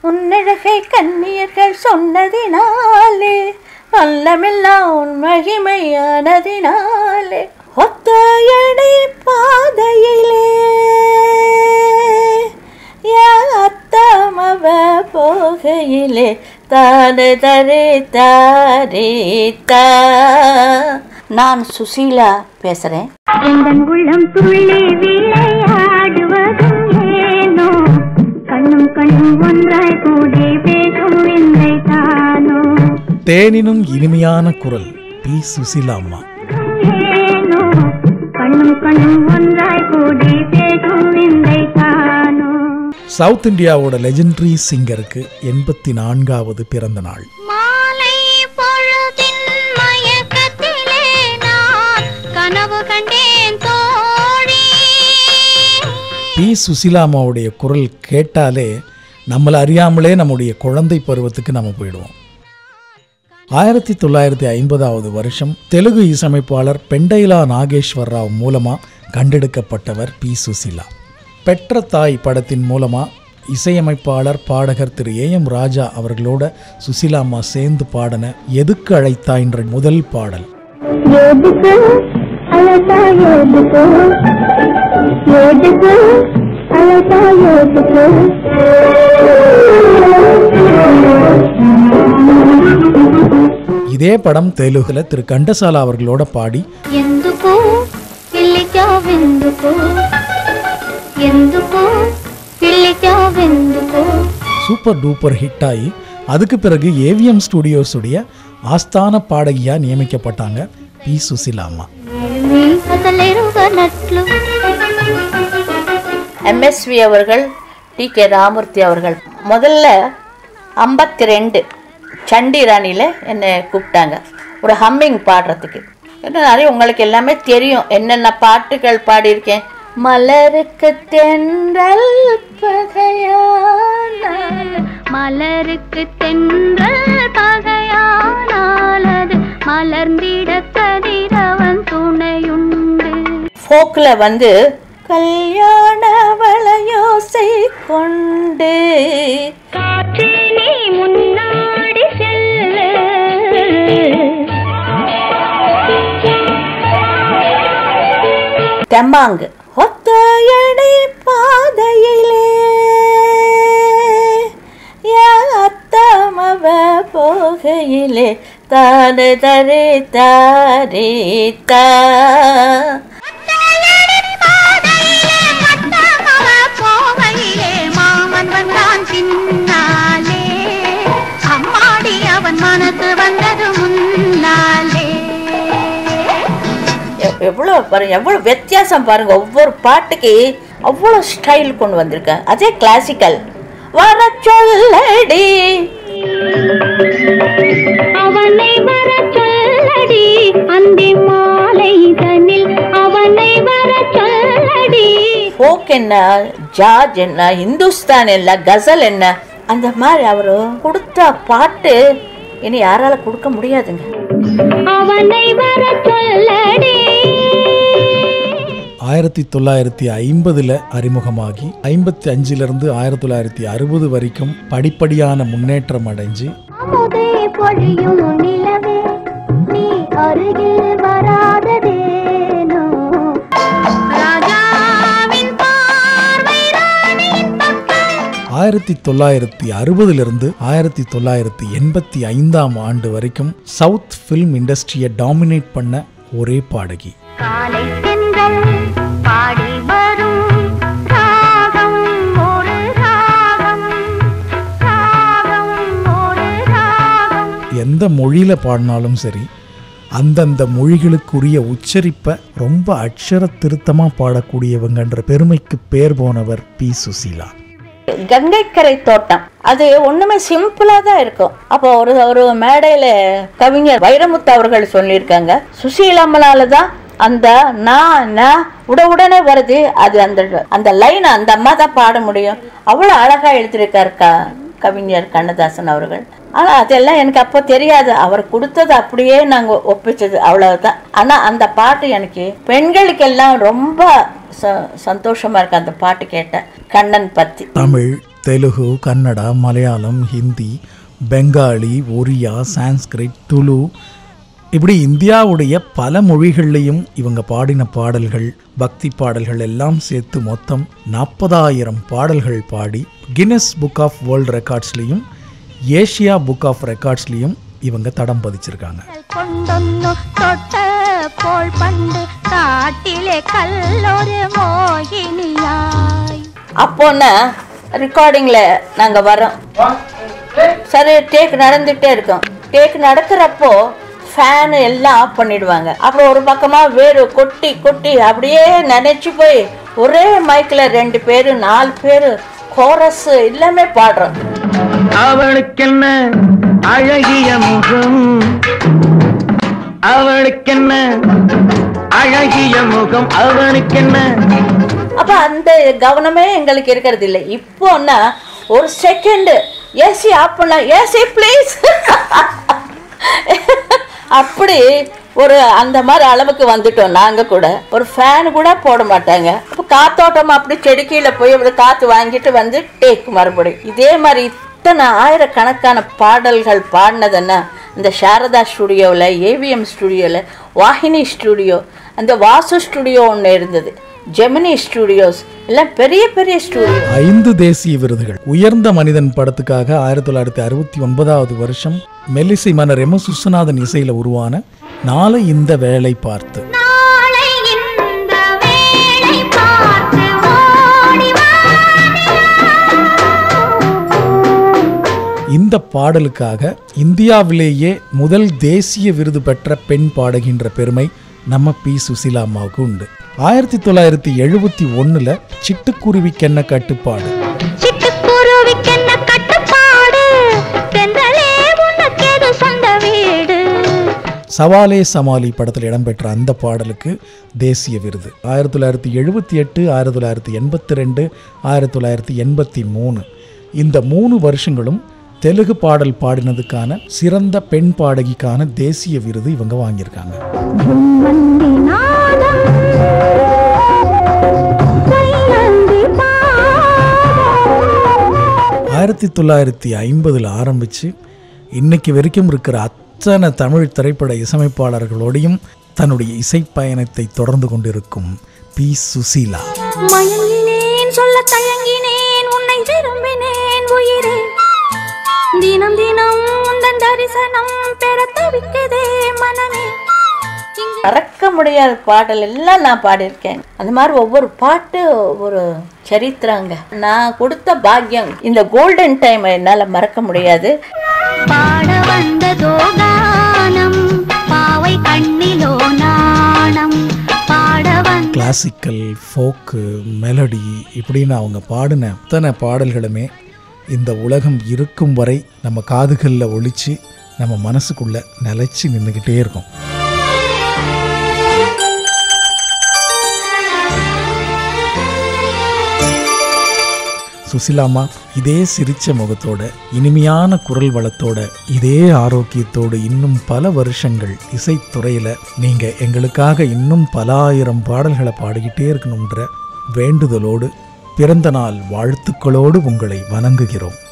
உன்னழகை கண்ணியர்கள் சொன்னதினாலே வல்லமெல்லாம் உன் மகிமையானதினாலே ஒத்தையடி பாதையிலே யாத்தமவ போகையிலே தானு தரே தாரீதா நான் சுசீலா பேசுறேன் எங்கள் உள்ளம் துள்ளி விளையாடுவதும் ஏனோ கண்ணும் கண்ணும் ஒன்றாய் கூடி பேசும் விந்தை தானோ தேனினும் இனிமையான குரல் பி சுசிலா அம்மா ஏனோ கண்ணும் கண்ணும் ஒன்றாய் கூடி பேசும் விந்தை தானோ சவுத் இந்தியாவோட லெஜெண்டரி சிங்கருக்கு எண்பத்தி நான்காவது பிறந்த நாள் மாலை பொழுதின் மயக்கத்திலே நான் கனவு கண்டேன் தோழி பி சுசிலா அம்மாவுடைய குரல் கேட்டாலே நம்மளை அறியாமலே நம்முடைய குழந்தை பருவத்துக்கு நம்ம போயிடுவோம் ஆயிரத்தி தொள்ளாயிரத்தி ஐம்பதாவது வருஷம் தெலுங்கு இசையமைப்பாளர் பெண்டைலா நாகேஸ்வர் ராவ் மூலமா கண்டெடுக்கப்பட்டவர் பி சுசிலா பெற்ற தாய் படத்தின் மூலமா இசையமைப்பாளர் பாடகர் திரு ஏ எம் ராஜா அவர்களோட சுசிலா அம்மா சேர்ந்து பாடின எதுக்கு அழைத்தாய்ன்ற முதல் பாடல் எதுக்கு அழகா எதுக்கு எதுக்கு அழகா எதுக்கு இதே படம் தெலுங்குல திரு கண்டசாலா அவர்களோட பாடி ఎందుకు పిల్లిచావెందుకు ఎందుకు పిల్లిచావెందుకు சூப்பர் டூப்பர் ஹிட் ஆகி அதுக்கு பிறகு ஏவிஎம் ஸ்டுடியோஸுடைய ஆஸ்தான பாடகியா நியமிக்கப்பட்டாங்க பி சுசிலா அம்மா మీ అసలెరుగనట్లు எம்எஸ்வி அவர்கள் டி கே ராமூர்த்தி அவர்கள் முதல்ல ஐம்பத்தி ரெண்டு சண்டி ராணியில் என்னை கூப்பிட்டாங்க ஒரு ஹம்மிங் பாடுறதுக்கு ஏன்னா நிறைய உங்களுக்கு எல்லாமே தெரியும் என்னென்ன பாட்டுகள் பாடியிருக்கேன் மலருக்கு தென்றல் பகையானால் மலருக்கு தென்றல் பகையானால் அது மலர்ந்திட கதிரவன் துணையுண்டு ஃபோக்கில் வந்து கல்யாண வளையோசை கொண்டு காற்றினி முன்னாடி செல்லு தெம்மாங்கு ஒத்தையடி பாதையிலே யாத்தமவ போகையிலே தானு தரே தாரீதா போகையிலே மாமன் வந்தான் பின்னாலே அம்மாடி அவன் மனசு வந்தது முன்னாலே எ- எவ்வளோ பாருங்க எவ்வளோ வித்தியாசம் பாருங்க ஒவ்வொரு பாட்டுக்கு அவ்வளோ ஸ்டைல் கொண்டு வந்திருக்கேன் அதே கிளாசிக்கல் வர சொல்லடி அவனை வர சொல்லடி அந்தி மாலை தனில் அவனை வர சொல்லடி ஃபோக் என்ன ஜார்ஜ் என்ன இந்துஸ்தான் என்ன கசல் என்ன அந்த மாதிரி அவரு கொடுத்த பாட்டு இனி யாரால கொடுக்க முடியாதுங்க அவனை வர சொல்லடி ஆயிரத்தி தொள்ளாயிரத்தி ஐம்பதுல அறிமுகமாகி ஐம்பத்தி அஞ்சிலிருந்து ஆயிரத்தி தொள்ளாயிரத்தி அறுபது வரைக்கும் படிப்படியான முன்னேற்றம் அடைஞ்சு அமுதே பொழியும் நிலவே நீ அருகில் வராததேனோ ராஜாவின் பார்வை ராணியின் பக்கம் ஆயிரத்தி தொள்ளாயிரத்தி அறுபதிலிருந்து ஆயிரத்தி தொள்ளாயிரத்தி எண்பத்தி ஐந்தாம் ஆண்டு வரைக்கும் சவுத் ஃபில்ம் இண்டஸ்ட்ரியை டாமினேட் பண்ண ஒரே பாடகி காலை சென்றல் பாடி வரும் ராகம் ஒரு ராகம் ராகம் ஒரு ராகம் எந்த மொழியில பாடினாலும் சரி அந்தந்த மொழிகளுக்குரிய உச்சரிப்பை ரொம்ப அக்ஷர திருத்தமா பாடக்கூடியவங்கன்ற பெருமைக்கு பேர் போனவர் பி சுசீலா கங்கைக்கரை தோட்டம் அது ஒண்ணுமே சிம்பிளா தான் இருக்கும் அப்போ ஒரு ஒரு மேடையில கவிஞர் வைரமுத்து அவர்கள் சொல்லியிருக்காங்க சுசீலம்மனால தான் அந்த நான் நான் உட உடனே வருது அது அந்த அந்த லைன் அந்த அம்மா தான் பாட முடியும் அவ்வளவு அழகா எழுதியிருக்காரு க கவிஞர் கண்ணதாசன் அவர்கள் ஆனா அதெல்லாம் எனக்கு அப்போ தெரியாது அவர் கொடுத்தது அப்படியே நாங்க ஒப்பிச்சது அவ்வளவுதான் ஆனா அந்த பாட்டு எனக்கு பெண்களுக்கெல்லாம் ரொம்ப ச- சந்தோஷமா இருக்கு அந்த பாட்டு கேட்ட கண்ணன் பத்தி தமிழ் தெலுகு கன்னடா மலையாளம் ஹிந்தி பெங்காலி ஒரியா சான்ஸ்கிரிட் துளு இப்படி இந்தியாவுடைய பல மொழிகள்லையும் இவங்க பாடின பாடல்கள் பக்தி பாடல்கள் எல்லாம் சேர்த்து மொத்தம் நாற்பதாயிரம் பாடல்கள் பாடி கின்னஸ் புக் ஆஃப் வேர்ல்ட் ரெக்கார்ட்ஸ்லேயும் ஏஷியா புக் ஆஃப் ரெக்கார்ட்ஸ்லேயும் இவங்க தடம் பதிச்சிருக்காங்க കൊണ്ടൊന്നു തൊട്ടപ്പോൾ പണ്ട് കാട്ടിലെ കല്ലൊരു മോഹിനിയായി அப்போன்னா ரெக்கார்டிங்கில் நாங்கள் வரோம் சரி டேக் நடந்துகிட்டே இருக்கோம் டேக் நடக்கிறப்போ ஃபேனு எல்லாம் ஆஃப் பண்ணிடுவாங்க அப்புறம் ஒரு பக்கமாக வேறு கொட்டி கொட்டி அப்படியே நினைச்சு போய் ஒரே மைக்கில் ரெண்டு பேர் நாலு பேர் கோரஸ் எல்லாமே பாடுறோம் அவளுக்கென்ன அழகிய முகம் அவளுக்கென்ன அழகிய முகம் அவனுக்கென்ன அப்போ அந்த கவனமே எங்களுக்கு இருக்கிறது இல்லை இப்போன்னா ஒரு செகண்டு ஏசி ஆஃப் பண்ண ஏசி ப்ளீஸ் அப்படி ஒரு அந்த மாதிரி அளவுக்கு வந்துட்டோம் நாங்கள் கூட ஒரு ஃபேன் கூட போட மாட்டாங்க அப்போ காத்தோட்டம் அப்படி செடி கீழே போய் அப்படி காற்று வாங்கிட்டு வந்து டேக் மறுபடியும் இதே மாதிரி இத்தனை ஆயிரக்கணக்கான பாடல்கள் பாடினதுன்னா இந்த சாரதா ஸ்டுடியோவில் ஏவிஎம் ஸ்டுடியோவில் வாகினி ஸ்டுடியோ அந்த வாசு ஸ்டுடியோ ஒன்று இருந்தது ஜெமினி ஸ்டுடியோஸ் எல்லாம் பெரிய பெரிய ஸ்டுடியோ ஐந்து தேசிய விருதுகள் உயர்ந்த மனிதன் படத்துக்காக ஆயிரத்தி தொள்ளாயிரத்தி அறுபத்தி ஒன்பதாவது வருஷம் மெல்லிசை மன்னர் எம் எஸ் விஸ்வநாதன் இசையில் உருவான நாளை இந்த வேலை பார்த்து நாளை இந்த வேளை பார்த்து ஓடி இந்த பாடலுக்காக இந்தியாவிலேயே முதல் தேசிய விருது பெற்ற பெண் பாடுகின்ற பெருமை நம்ம பி சுசீலா அம்மாவுக்கு உண்டு ஆயிரத்தி தொள்ளாயிரத்தி எழுபத்தி ஒன்றில் சிட்டுக்குருவிக்கென்ன கட்டுப்பாடு சிட்டுக்குருவிக்கென்ன கட்டுப்பாடு தென்றலே உனக்கேது சொந்த வீடு சவாலே சமாளி படத்தில் இடம்பெற்ற அந்த பாடலுக்கு தேசிய விருது ஆயிரத்தி தொள்ளாயிரத்தி எழுபத்தி எட்டு ஆயிரத்தி தொள்ளாயிரத்தி எண்பத்தி ரெண்டு ஆயிரத்தி தொள்ளாயிரத்தி எண்பத்தி மூணு இந்த மூணு வருஷங்களும் தெலுங்கு பாடல் பாடினதுக்கான சிறந்த பெண் பாடகிக்கான தேசிய விருது இவங்க வாங்கியிருக்காங்க மந்தி நாதம் கையந்தி பாதம் ஆயிரத்தி தொள்ளாயிரத்தி ஐம்பதில் ஆரம்பித்து இன்னைக்கு வரைக்கும் இருக்கிற அத்தனை தமிழ் திரைப்பட இசையமைப்பாளர்களோடையும் தன்னுடைய இசைப்பயணத்தை தொடர்ந்து கொண்டிருக்கும் பி சுசீலா மயங்கினேன் சொல்ல தயங்கினேன் உன்னை விரும்பினேன் உயிரே தினம் தினம் உந்தன் தரிசனம் பெற தவிக்குதே மனமே இங்கு மறக்க முடியாத பாடல் எல்லாம் நான் பாடியிருக்கேன் அந்த மாதிரி ஒவ்வொரு பாட்டு ஒரு சரித்திரங்க நான் கொடுத்த பாக்கியம் இந்த கோல்டன் டைம் என்னால் மறக்க முடியாது பாட வந்ததோ கானம் பாவை கண்ணிலோ நாணம் பாட வந்த கிளாசிக்கல் ஃபோக்கு மெலடி இப்படின்னு அவங்க பாடின அத்தனை பாடல்களுமே இந்த உலகம் இருக்கும் வரை நம்ம காதுகளில் ஒழிச்சு நம்ம மனசுக்குள்ள நிலைச்சு நின்றுக்கிட்டே இருக்கும் சுசிலாமா இதே சிரிச்ச முகத்தோட இனிமையான குரல் வளத்தோட இதே ஆரோக்கியத்தோடு இன்னும் பல வருஷங்கள் இசைத்துறையில் நீங்கள் எங்களுக்காக இன்னும் பல ஆயிரம் பாடல்களை பாடிக்கிட்டே இருக்கணுன்ற வேண்டுதலோடு பிறந்த நாள் வாழ்த்துக்களோடு உங்களை வணங்குகிறோம்